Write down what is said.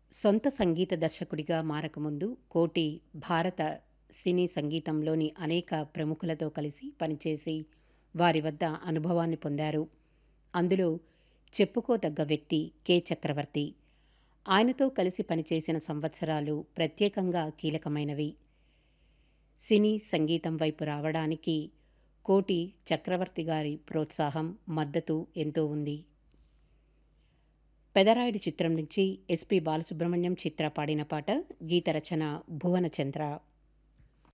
సొంత సంగీత దర్శకుడిగా మారకముందు కోటి భారత సినీ సంగీతంలోని అనేక ప్రముఖులతో కలిసి పనిచేసి వారి వద్ద అనుభవాన్ని పొందారు అందులో చెప్పుకోదగ్గ వ్యక్తి కె చక్రవర్తి ఆయనతో కలిసి పనిచేసిన సంవత్సరాలు ప్రత్యేకంగా కీలకమైనవి సినీ సంగీతం వైపు రావడానికి కోటి చక్రవర్తి గారి ప్రోత్సాహం మద్దతు ఎంతో ఉంది పెదరాయుడు చిత్రం నుంచి ఎస్పి బాలసుబ్రహ్మణ్యం చిత్ర పాడిన పాట గీత రచన భువనచంద్ర